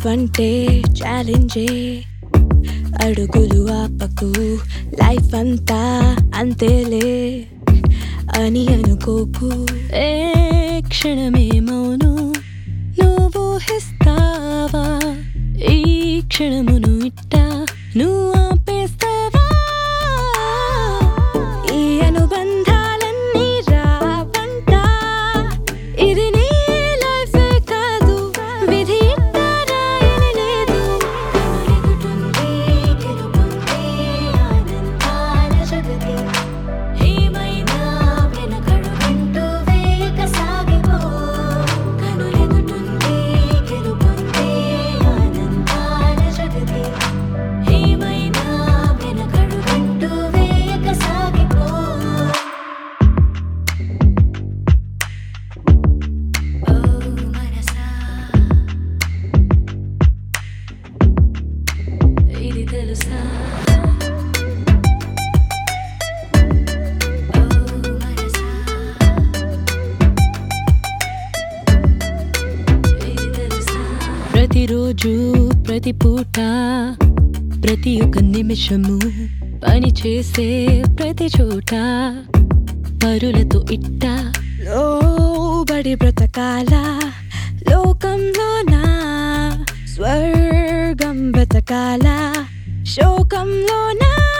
అంటే ఛాలెంజే అడుగులు ఆపకు లైఫ్ అంతా అంతేలే అని అనుకోకు ఏ క్షణమే మౌను నువ్వు హిస్తావా ఈ క్షణమును ఇట్టా నువ్వు ఆపేస్తావా ఈ అనుబంధాలన్నీ రావంట ఇది నీ లైఫ్ కాదు విధి ఇట్టా రాయని లేదు కనులెదుటుంది గెలుపొందే ఆనందాల జగతి ఏమైనా వెనకడుగంటూ వేగ సాగిపో కనులెదుటుంది గెలుపొందే ఆనందాల జగతి ఏమైనా వెనకడుగంటూ వేగ సాగిపో ఓ మనసా ఇది తెలుసా ఓ మనసా ఇది తెలుసా ప్రతిరోజు ప్రతి పూట ప్రతి ఒక్క నిమిషము పని చేసే ప్రతి చోట పరులతో ఇట్ట లోబడి బ్రతకాల లోకంలోనా స్వర్గం బ్రతకాల శోకంలోనా